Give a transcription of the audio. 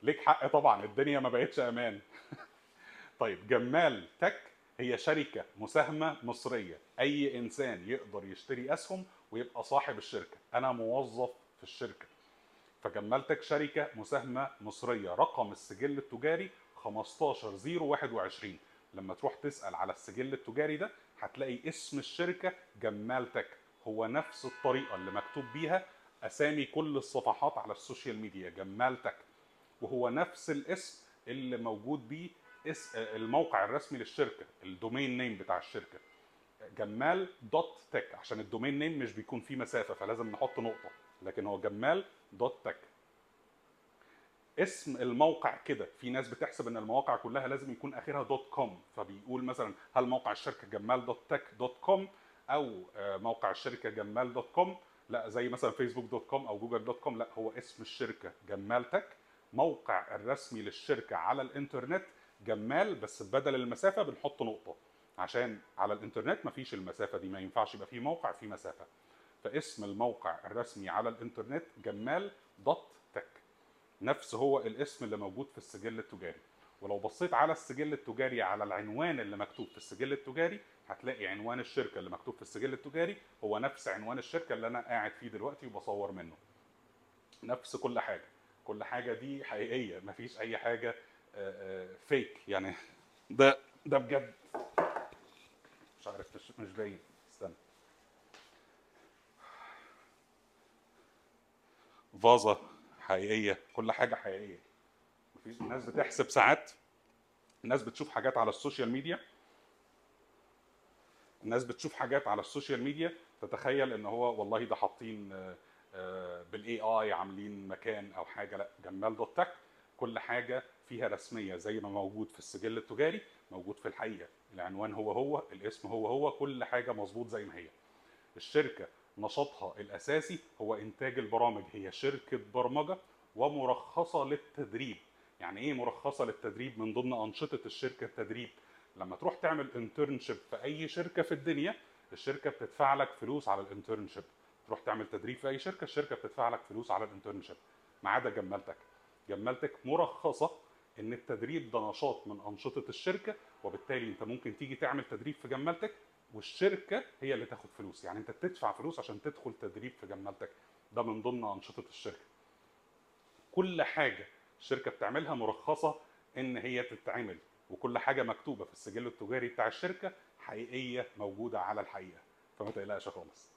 ليك حق طبعا الدنيا ما بقتش امان طيب جمال تك هي شركة مساهمة مصرية أي إنسان يقدر يشتري أسهم ويبقى صاحب الشركة أنا موظف في الشركة فجمال تك شركة مساهمة مصرية رقم السجل التجاري 15021 لما تروح تسأل على السجل التجاري ده هتلاقي اسم الشركة جمال تك هو نفس الطريقة اللي مكتوب بيها أسامي كل الصفحات على السوشيال ميديا جمال تك وهو نفس الاسم اللي موجود بيه اس الموقع الرسمي للشركه الدومين نيم بتاع الشركه جمال دوت تك عشان الدومين نيم مش بيكون فيه مسافه فلازم نحط نقطه لكن هو جمال دوت تك اسم الموقع كده في ناس بتحسب ان المواقع كلها لازم يكون اخرها دوت كوم فبيقول مثلا هل موقع الشركه جمال دوت تك دوت كوم او آه، موقع الشركه جمال دوت كوم لا زي مثلا فيسبوك دوت كوم او جوجل دوت كوم لا هو اسم الشركه جمال تك موقع الرسمي للشركه على الانترنت جمال بس بدل المسافه بنحط نقطه عشان على الانترنت مفيش المسافه دي ما ينفعش يبقى فيه موقع فيه مسافه فاسم الموقع الرسمي على الانترنت جمال دوت تك نفس هو الاسم اللي موجود في السجل التجاري ولو بصيت على السجل التجاري على العنوان اللي مكتوب في السجل التجاري هتلاقي عنوان الشركه اللي مكتوب في السجل التجاري هو نفس عنوان الشركه اللي انا قاعد فيه دلوقتي وبصور منه نفس كل حاجه كل حاجه دي حقيقيه مفيش اي حاجه فيك يعني ده ده بجد مش عارف مش مش باين استنى فازة حقيقية كل حاجة حقيقية مفيش الناس بتحسب ساعات الناس بتشوف حاجات على السوشيال ميديا الناس بتشوف حاجات على السوشيال ميديا تتخيل ان هو والله ده حاطين بالاي اي عاملين مكان او حاجه لا جمال دوت تك كل حاجه فيها رسميه زي ما موجود في السجل التجاري موجود في الحقيقه العنوان هو هو الاسم هو هو كل حاجه مظبوط زي ما هي الشركه نشاطها الاساسي هو انتاج البرامج هي شركه برمجه ومرخصه للتدريب يعني ايه مرخصه للتدريب من ضمن انشطه الشركه التدريب لما تروح تعمل انترنشيب في اي شركه في الدنيا الشركه بتدفع لك فلوس على الانترنشيب تروح تعمل تدريب في اي شركه الشركه بتدفع لك فلوس على الانترنشيب ما عدا جمالتك جمالتك مرخصه ان التدريب ده نشاط من انشطه الشركه وبالتالي انت ممكن تيجي تعمل تدريب في جمالتك والشركه هي اللي تاخد فلوس يعني انت بتدفع فلوس عشان تدخل تدريب في جمالتك ده من ضمن انشطه الشركه كل حاجه الشركه بتعملها مرخصه ان هي تتعمل وكل حاجه مكتوبه في السجل التجاري بتاع الشركه حقيقيه موجوده على الحقيقه فما تقلقش خالص